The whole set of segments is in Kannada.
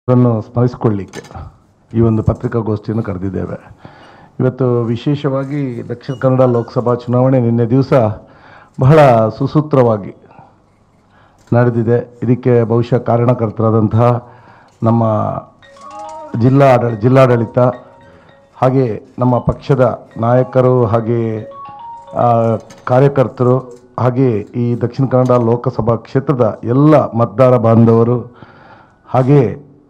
ಅದನ್ನು ಸ್ಮರಿಸಿಕೊಳ್ಳಿಕ್ಕೆ ಈ ಒಂದು ಪತ್ರಿಕಾಗೋಷ್ಠಿಯನ್ನು ಕರೆದಿದ್ದೇವೆ ಇವತ್ತು ವಿಶೇಷವಾಗಿ ದಕ್ಷಿಣ ಕನ್ನಡ ಲೋಕಸಭಾ ಚುನಾವಣೆ ನಿನ್ನೆ ದಿವಸ ಬಹಳ ಸುಸೂತ್ರವಾಗಿ ನಡೆದಿದೆ ಇದಕ್ಕೆ ಬಹುಶಃ ಕಾರಣಕರ್ತರಾದಂತಹ ನಮ್ಮ ಜಿಲ್ಲಾ ಆಡಳ ಜಿಲ್ಲಾಡಳಿತ ಹಾಗೆ ನಮ್ಮ ಪಕ್ಷದ ನಾಯಕರು ಹಾಗೆ ಆ, ಕಾರ್ಯಕರ್ತರು ಹಾಗೆ ಈ ದಕ್ಷಿಣ ಕನ್ನಡ ಲೋಕಸಭಾ ಕ್ಷೇತ್ರದ ಎಲ್ಲ ಮತದಾರ ಬಾಂಧವರು ಹಾಗೆ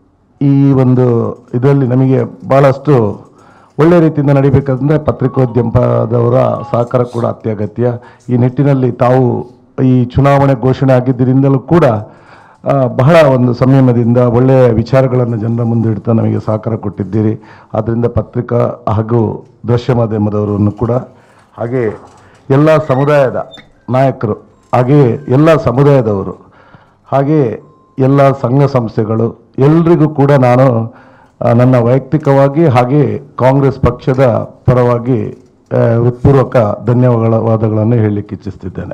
ಈ ಒಂದು ಇದರಲ್ಲಿ ನಮಗೆ ಭಾಳಷ್ಟು ಒಳ್ಳೆಯ ರೀತಿಯಿಂದ ನಡಿಬೇಕಂದ್ರೆ ಪತ್ರಿಕೋದ್ಯಮದವರ ಸಹಕಾರ ಕೂಡ ಅತ್ಯಗತ್ಯ ಈ ನಿಟ್ಟಿನಲ್ಲಿ ತಾವು ಈ ಚುನಾವಣೆ ಘೋಷಣೆ ಆಗಿದ್ದರಿಂದಲೂ ಕೂಡ ಆ, ಬಹಳ ಒಂದು ಸಂಯಮದಿಂದ ಒಳ್ಳೆಯ ವಿಚಾರಗಳನ್ನು ಜನರ ಮುಂದೆ ಇಡ್ತಾ ನಮಗೆ ಸಹಕಾರ ಕೊಟ್ಟಿದ್ದೀರಿ ಆದ್ದರಿಂದ ಪತ್ರಿಕಾ ಹಾಗೂ ದೃಶ್ಯ ಮಾಧ್ಯಮದವರನ್ನು ಕೂಡ ಹಾಗೆ ಎಲ್ಲ ಸಮುದಾಯದ ನಾಯಕರು ಹಾಗೆಯೇ ಎಲ್ಲ ಸಮುದಾಯದವರು ಹಾಗೆ ಎಲ್ಲ ಸಂಘ ಸಂಸ್ಥೆಗಳು ಎಲ್ರಿಗೂ ಕೂಡ ನಾನು ಆ, ನನ್ನ ವೈಯಕ್ತಿಕವಾಗಿ ಹಾಗೆ ಕಾಂಗ್ರೆಸ್ ಪಕ್ಷದ ಪರವಾಗಿ ಆ, ಹೃತ್ಪೂರ್ವಕ ಧನ್ಯವಾದಗಳನ್ನು ಹೇಳಲಿಕ್ಕೆ ಇಚ್ಛಿಸ್ತಿದ್ದೇನೆ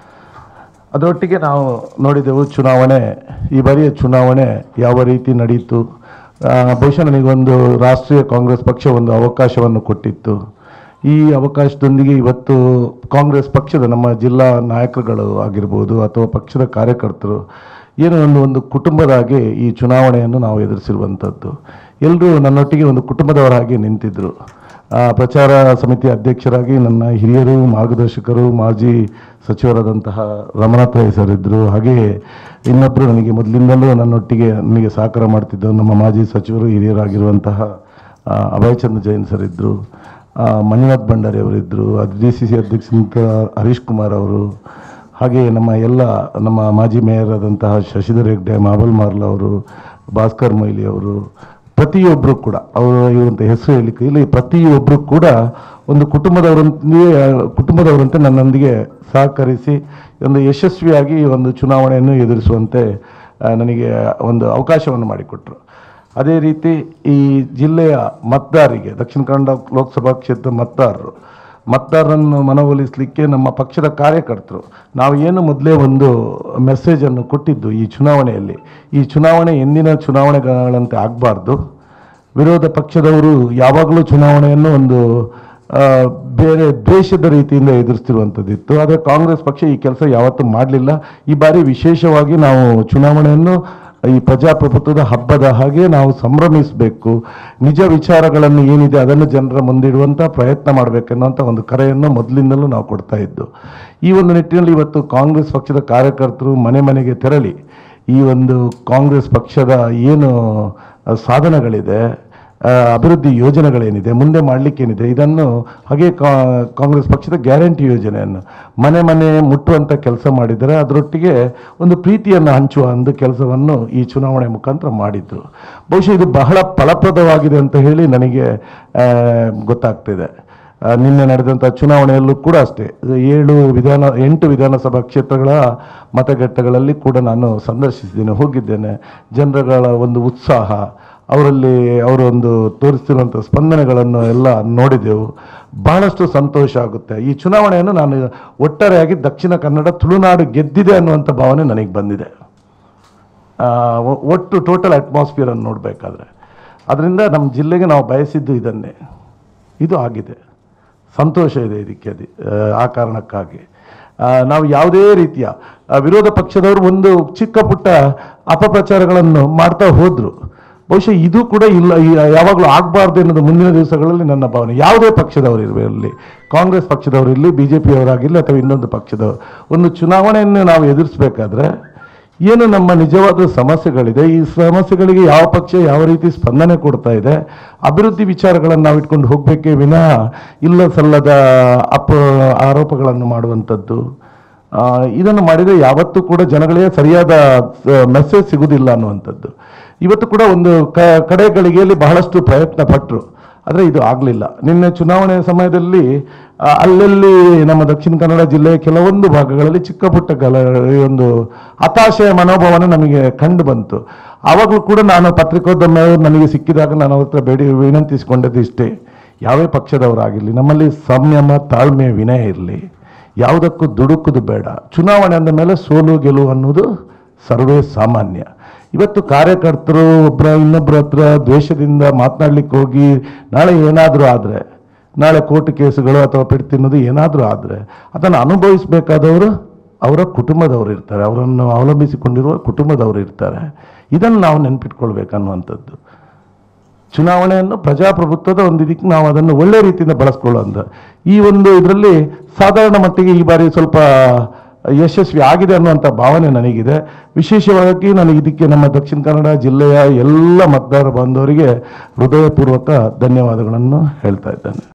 ಅದರೊಟ್ಟಿಗೆ ನಾವು ನೋಡಿದೆವು ಚುನಾವಣೆ ಈ ಬಾರಿಯ ಚುನಾವಣೆ ಯಾವ ರೀತಿ ನಡೆಯಿತು ಆ, ಬಹುಶಃ ನನಗೊಂದು ರಾಷ್ಟ್ರೀಯ ಕಾಂಗ್ರೆಸ್ ಪಕ್ಷ ಒಂದು ಅವಕಾಶವನ್ನು ಕೊಟ್ಟಿತ್ತು ಈ ಅವಕಾಶದೊಂದಿಗೆ ಇವತ್ತು ಕಾಂಗ್ರೆಸ್ ಪಕ್ಷದ ನಮ್ಮ ಜಿಲ್ಲಾ ನಾಯಕರುಗಳು ಆಗಿರ್ಬೋದು ಅಥವಾ ಪಕ್ಷದ ಕಾರ್ಯಕರ್ತರು ಏನೋ ಒಂದು ಒಂದು ಕುಟುಂಬದ ಹಾಗೆ ಈ ಚುನಾವಣೆಯನ್ನು ನಾವು ಎದುರಿಸಿರುವಂಥದ್ದು ಎಲ್ಲರೂ ನನ್ನೊಟ್ಟಿಗೆ ಒಂದು ಕುಟುಂಬದವರ ಹಾಗೆ ನಿಂತಿದ್ದರು ಆ, ಪ್ರಚಾರ ಸಮಿತಿ ಅಧ್ಯಕ್ಷರಾಗಿ ನನ್ನ ಹಿರಿಯರು ಮಾರ್ಗದರ್ಶಕರು ಮಾಜಿ ಸಚಿವರಾದಂತಹ ರಮನಾಥ್ ರೈ ಸರ್ ಇದ್ದರು ಹಾಗೆಯೇ ಇನ್ನೊಬ್ಬರು ನನಗೆ ಮೊದಲಿಂದಲೂ ನನ್ನೊಟ್ಟಿಗೆ ನನಗೆ ಸಹಕಾರ ಮಾಡ್ತಿದ್ದರು ನಮ್ಮ ಮಾಜಿ ಸಚಿವರು ಹಿರಿಯರಾಗಿರುವಂತಹ ಆ, ಅಭಯ್ ಚಂದ್ರ ಜೈನ್ ಸರ್ ಇದ್ದರು ಮಂಜುನಾಥ್ ಭಂಡಾರಿ ಅವರಿದ್ದರು ಡಿ ಸಿ ಸಿ ಅಧ್ಯಕ್ಷರಂತ ಹರೀಶ್ ಕುಮಾರ್ ಅವರು ಹಾಗೆ ನಮ್ಮ ಎಲ್ಲ ನಮ್ಮ ಮಾಜಿ ಮೇಯರ್ ಆದಂತಹ ಶಶಿಧರ್ ಹೆಗ್ಡೆ ಮಾಬಲ್ ಮಾರ್ಲ ಅವರು ಭಾಸ್ಕರ್ ಮೊಯ್ಲಿ ಅವರು ಪ್ರತಿಯೊಬ್ಬರು ಕೂಡ ಅವರು ಇವಂತ ಹೆಸರು ಹೇಳಲಿಕ್ಕೆ ಇಲ್ಲಿ ಪ್ರತಿಯೊಬ್ಬರು ಕೂಡ ಒಂದು ಕುಟುಂಬದವರಂತೆ ಕುಟುಂಬದವರಂತೆ ನನ್ನೊಂದಿಗೆ ಸಹಕರಿಸಿ ಒಂದು ಯಶಸ್ವಿಯಾಗಿ ಈ ಒಂದು ಚುನಾವಣೆಯನ್ನು ಎದುರಿಸುವಂತೆ ಆ, ನನಗೆ ಒಂದು ಅವಕಾಶವನ್ನು ಮಾಡಿಕೊಟ್ರು ಅದೇ ರೀತಿ ಈ ಜಿಲ್ಲೆಯ ಮತದಾರರಿಗೆ ದಕ್ಷಿಣ ಕನ್ನಡ ಲೋಕಸಭಾ ಕ್ಷೇತ್ರ ಮತದಾರರು ಮತದಾರರನ್ನು ಮನವೊಲಿಸಲಿಕ್ಕೆ ನಮ್ಮ ಪಕ್ಷದ ಕಾರ್ಯಕರ್ತರು ನಾವು ಏನು ಮೊದಲೇ ಒಂದು ಮೆಸೇಜನ್ನು ಕೊಟ್ಟಿದ್ದು ಈ ಚುನಾವಣೆಯಲ್ಲಿ ಈ ಚುನಾವಣೆ ಎಂದಿನ ಚುನಾವಣೆಗಳಂತೆ ಆಗಬಾರ್ದು ವಿರೋಧ ಪಕ್ಷದವರು ಯಾವಾಗಲೂ ಚುನಾವಣೆಯನ್ನು ಒಂದು ಆ, ಬೇರೆ ದ್ವೇಷದ ರೀತಿಯಿಂದ ಎದುರಿಸ್ತಿರುವಂಥದ್ದಿತ್ತು ಆದರೆ ಕಾಂಗ್ರೆಸ್ ಪಕ್ಷ ಈ ಕೆಲಸ ಯಾವತ್ತೂ ಮಾಡಲಿಲ್ಲ ಈ ಬಾರಿ ವಿಶೇಷವಾಗಿ ನಾವು ಚುನಾವಣೆಯನ್ನು ಈ ಪ್ರಜಾಪ್ರಭುತ್ವದ ಹಬ್ಬದ ಹಾಗೆ ನಾವು ಸಂಭ್ರಮಿಸಬೇಕು ನಿಜ ವಿಚಾರಗಳನ್ನು ಏನಿದೆ ಅದನ್ನು ಜನರ ಮುಂದಿಡುವಂಥ ಪ್ರಯತ್ನ ಮಾಡಬೇಕೆನ್ನುವಂಥ ಒಂದು ಕರೆಯನ್ನು ಮೊದಲಿಂದಲೂ ನಾವು ಕೊಡ್ತಾ ಇದ್ದು ಈ ಒಂದು ನಿಟ್ಟಿನಲ್ಲಿ ಇವತ್ತು ಕಾಂಗ್ರೆಸ್ ಪಕ್ಷದ ಕಾರ್ಯಕರ್ತರು ಮನೆ ಮನೆಗೆ ತೆರಳಿ ಈ ಒಂದು ಕಾಂಗ್ರೆಸ್ ಪಕ್ಷದ ಏನು ಆ, ಸಾಧನಗಳಿದೆ ಆ, ಅಭಿವೃದ್ಧಿ ಯೋಜನೆಗಳೇನಿದೆ ಮುಂದೆ ಮಾಡಲಿಕ್ಕೇನಿದೆ ಇದನ್ನು ಹಾಗೆ ಕಾ- ಕಾಂಗ್ರೆಸ್ ಪಕ್ಷದ ಗ್ಯಾರಂಟಿ ಯೋಜನೆಯನ್ನು ಮನೆ ಮನೆ ಮುಟ್ಟುವಂಥ ಕೆಲಸ ಮಾಡಿದರೆ ಅದರೊಟ್ಟಿಗೆ ಒಂದು ಪ್ರೀತಿಯನ್ನು ಹಂಚುವ ಒಂದು ಕೆಲಸವನ್ನು ಈ ಚುನಾವಣೆ ಮುಖಾಂತರ ಮಾಡಿದ್ದು ಬಹುಶಃ ಇದು ಬಹಳ ಫಲಪ್ರದವಾಗಿದೆ ಅಂತ ಹೇಳಿ ನನಗೆ ಆ, ಗೊತ್ತಾಗ್ತಿದೆ ಆ, ನಿನ್ನೆ ನಡೆದಂಥ ಚುನಾವಣೆಯಲ್ಲೂ ಕೂಡ ಅಷ್ಟೇ ಏಳು ವಿಧಾನ ಎಂಟು ವಿಧಾನಸಭಾ ಕ್ಷೇತ್ರಗಳ ಮತಗಟ್ಟೆಗಳಲ್ಲಿ ಕೂಡ ನಾನು ಸಂದರ್ಶಿಸಿದ್ದೇನೆ ಹೋಗಿದ್ದೇನೆ ಜನರುಗಳ ಒಂದು ಉತ್ಸಾಹ ಅವರಲ್ಲಿ ಅವರೊಂದು ತೋರಿಸ್ತಿರುವಂಥ ಸ್ಪಂದನೆಗಳನ್ನು ಎಲ್ಲ ನೋಡಿದೆವು ಬಹಳಷ್ಟು ಸಂತೋಷ ಆಗುತ್ತೆ ಈ ಚುನಾವಣೆಯನ್ನು ನಾನು ಒಟ್ಟಾರೆಯಾಗಿ ದಕ್ಷಿಣ ಕನ್ನಡ ತುಳುನಾಡು ಗೆದ್ದಿದೆ ಅನ್ನುವಂಥ ಭಾವನೆ ನನಗೆ ಬಂದಿದೆ ಆ, ಒ- ಒಟ್ಟು ಟೋಟಲ್ ಅಟ್ಮಾಸ್ಫಿಯರನ್ನು ನೋಡಬೇಕಾದ್ರೆ ಅದರಿಂದ ನಮ್ಮ ಜಿಲ್ಲೆಗೆ ನಾವು ಬಯಸಿದ್ದು ಇದನ್ನೇ ಇದು ಆಗಿದೆ ಸಂತೋಷ ಇದೆ ಇದಕ್ಕೆ ಅದು ಆ, ಆ ಕಾರಣಕ್ಕಾಗಿ ಆ, ನಾವು ಯಾವುದೇ ರೀತಿಯ ಆ, ವಿರೋಧ ಪಕ್ಷದವರು ಒಂದು ಚಿಕ್ಕ ಪುಟ್ಟ ಅಪಪ್ರಚಾರಗಳನ್ನು ಮಾಡ್ತಾ ಹೋದ್ರು ಬಹುಶಃ ಇದು ಕೂಡ ಇಲ್ಲ ಈ- ಯಾವಾಗಲೂ ಆಗಬಾರ್ದು ಅನ್ನೋದು ಮುಂದಿನ ದಿವಸಗಳಲ್ಲಿ ನನ್ನ ಭಾವನೆ ಯಾವುದೇ ಪಕ್ಷದವರು ಇರಲಿ ಕಾಂಗ್ರೆಸ್ ಪಕ್ಷದವರು ಇರಲಿ ಬಿ ಜೆ ಪಿಯವರಾಗಿರಲಿ ಅಥವಾ ಇನ್ನೊಂದು ಪಕ್ಷದವರು ಒಂದು ಚುನಾವಣೆಯನ್ನು ನಾವು ಎದುರಿಸಬೇಕಾದ್ರೆ ಏನು ನಮ್ಮ ನಿಜವಾದ ಸಮಸ್ಯೆಗಳಿದೆ ಈ ಸಮಸ್ಯೆಗಳಿಗೆ ಯಾವ ಪಕ್ಷ ಯಾವ ರೀತಿ ಸ್ಪಂದನೆ ಕೊಡ್ತಾ ಇದೆ ಅಭಿವೃದ್ಧಿ ವಿಚಾರಗಳನ್ನು ನಾವು ಇಟ್ಕೊಂಡು ಹೋಗಬೇಕೇ ವಿನಃ ಇಲ್ಲ ಸಲ್ಲದ ಅಪ ಆರೋಪಗಳನ್ನು ಮಾಡುವಂಥದ್ದು ಆ, ಇದನ್ನು ಮಾಡಿದರೆ ಯಾವತ್ತೂ ಕೂಡ ಜನಗಳಿಗೆ ಸರಿಯಾದ ಮೆಸೇಜ್ ಸಿಗುವುದಿಲ್ಲ ಅನ್ನುವಂಥದ್ದು ಇವತ್ತು ಕೂಡ ಒಂದು ಕ ಕಡೆ ಗಳಿಗೆಯಲ್ಲಿ ಬಹಳಷ್ಟು ಪ್ರಯತ್ನ ಪಟ್ಟರು ಆದರೆ ಇದು ಆಗಲಿಲ್ಲ ನಿನ್ನೆ ಚುನಾವಣೆ ಸಮಯದಲ್ಲಿ ಆ, ಅಲ್ಲಲ್ಲಿ ನಮ್ಮ ದಕ್ಷಿಣ ಕನ್ನಡ ಜಿಲ್ಲೆಯ ಕೆಲವೊಂದು ಭಾಗಗಳಲ್ಲಿ ಚಿಕ್ಕ ಪುಟ್ಟ ಗಲ ಈ ಒಂದು ಹತಾಶೆಯ ಮನೋಭಾವನೆ ನಮಗೆ ಕಂಡು ಬಂತು ಆವಾಗಲೂ ಕೂಡ ನಾನು ಪತ್ರಿಕೋದ್ಯಮ ನನಗೆ ಸಿಕ್ಕಿದಾಗ ನಾನು ಅವ್ರ ಹತ್ರ ಬೇಡಿ ವಿನಂತಿಸಿಕೊಂಡದ್ದು ಇಷ್ಟೇ ಯಾವೇ ಪಕ್ಷದವರಾಗಿರಲಿ ನಮ್ಮಲ್ಲಿ ಸಂಯಮ ತಾಳ್ಮೆ ವಿನಯ ಇರಲಿ ಯಾವುದಕ್ಕೂ ದುಡುಕುದು ಬೇಡ ಚುನಾವಣೆ ಅಂದ ಮೇಲೆ ಸೋಲು ಗೆಲುವು ಅನ್ನೋದು ಸರ್ವೇ ಸಾಮಾನ್ಯ ಇವತ್ತು ಕಾರ್ಯಕರ್ತರು ಒಬ್ಬರ ಇನ್ನೊಬ್ಬರ ಹತ್ರ ದ್ವೇಷದಿಂದ ಮಾತನಾಡ್ಲಿಕ್ಕೆ ಹೋಗಿ ನಾಳೆ ಏನಾದರೂ ಆದರೆ ನಾಳೆ ಕೋರ್ಟ್ ಕೇಸುಗಳು ಅಥವಾ ಪೆಟ್ಟು ತಿನ್ನೋದು ಏನಾದರೂ ಆದರೆ ಅದನ್ನು ಅನುಭವಿಸಬೇಕಾದವರು ಅವರ ಕುಟುಂಬದವರು ಇರ್ತಾರೆ ಅವರನ್ನು ಅವಲಂಬಿಸಿಕೊಂಡಿರುವ ಕುಟುಂಬದವರು ಇರ್ತಾರೆ ಇದನ್ನು ನಾವು ನೆನ್ಪಿಟ್ಕೊಳ್ಬೇಕನ್ನುವಂಥದ್ದು ಚುನಾವಣೆಯನ್ನು ಪ್ರಜಾಪ್ರಭುತ್ವದ ಒಂದು ಇದಕ್ಕೆ ನಾವು ಅದನ್ನು ಒಳ್ಳೆ ರೀತಿಯಿಂದ ಬಳಸ್ಕೊಳ್ಳೋಂಥ ಈ ಒಂದು ಇದರಲ್ಲಿ ಸಾಧಾರಣ ಮಟ್ಟಿಗೆ ಈ ಬಾರಿ ಸ್ವಲ್ಪ ಯಶಸ್ವಿ ಆಗಿದೆ ಅನ್ನುವಂಥ ಭಾವನೆ ನನಗಿದೆ ವಿಶೇಷವಾಗಿ ನನಗೆ ಇದಕ್ಕೆ ನಮ್ಮ ದಕ್ಷಿಣ ಕನ್ನಡ ಜಿಲ್ಲೆಯ ಎಲ್ಲ ಮತದಾರ ಬಾಂಧವರಿಗೆ ಹೃದಯಪೂರ್ವಕ ಧನ್ಯವಾದಗಳನ್ನು ಹೇಳ್ತಾ ಇದ್ದೇನೆ